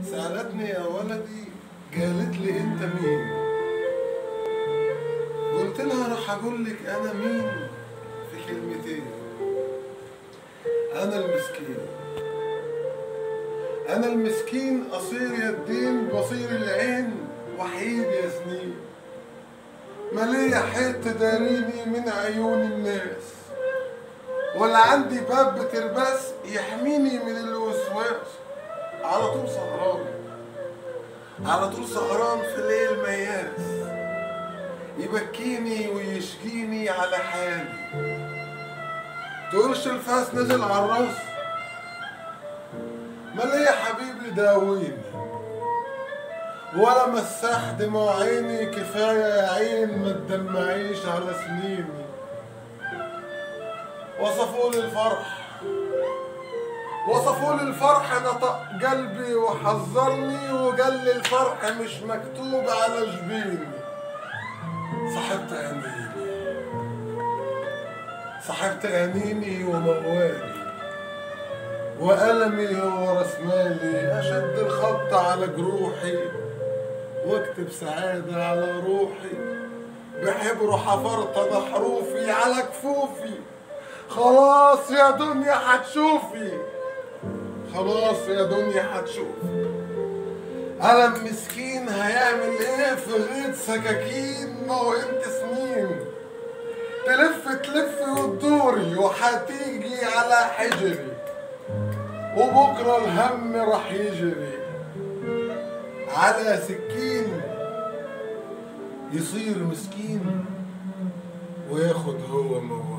سألتني يا ولدي قالت لي انت مين قلت لها راح اقول لك انا مين في كلمتين انا المسكين انا المسكين قصير يدين بصير العين وحيد يا سنين مالية حيط تداريني من عيون الناس ولا عندي باب بترباس يحميني من الوسواس على طول سهران على طول سهران في ليل مياس يبكيني ويشكيني على حالي تقولش الفاس نزل على الراس ما ليه حبيبي داويني ولا مساح دموع عيني كفاية يا عين ما تدمعيش على سنيني وصفوا لي الفرح وصفوا لي الفرح نطق قلبي وحذرني وقال لي الفرح مش مكتوب على جبيني صاحبت أنيني صاحبت أنيني وموالي وألمي هو رسمالي أشد الخط على جروحي واكتب سعادة على روحي بحبره حفرت أنا حروفي على كفوفي خلاص يا دنيا هتشوفي خلاص يا دنيا هتشوفي ألم مسكين هيعمل ايه في غيط سكاكين ما هو انت سنين تلف تلف وتدوري وهتيجي على حجري وبكرة الهم راح يجري على سكين يصير مسكين وياخد هو موال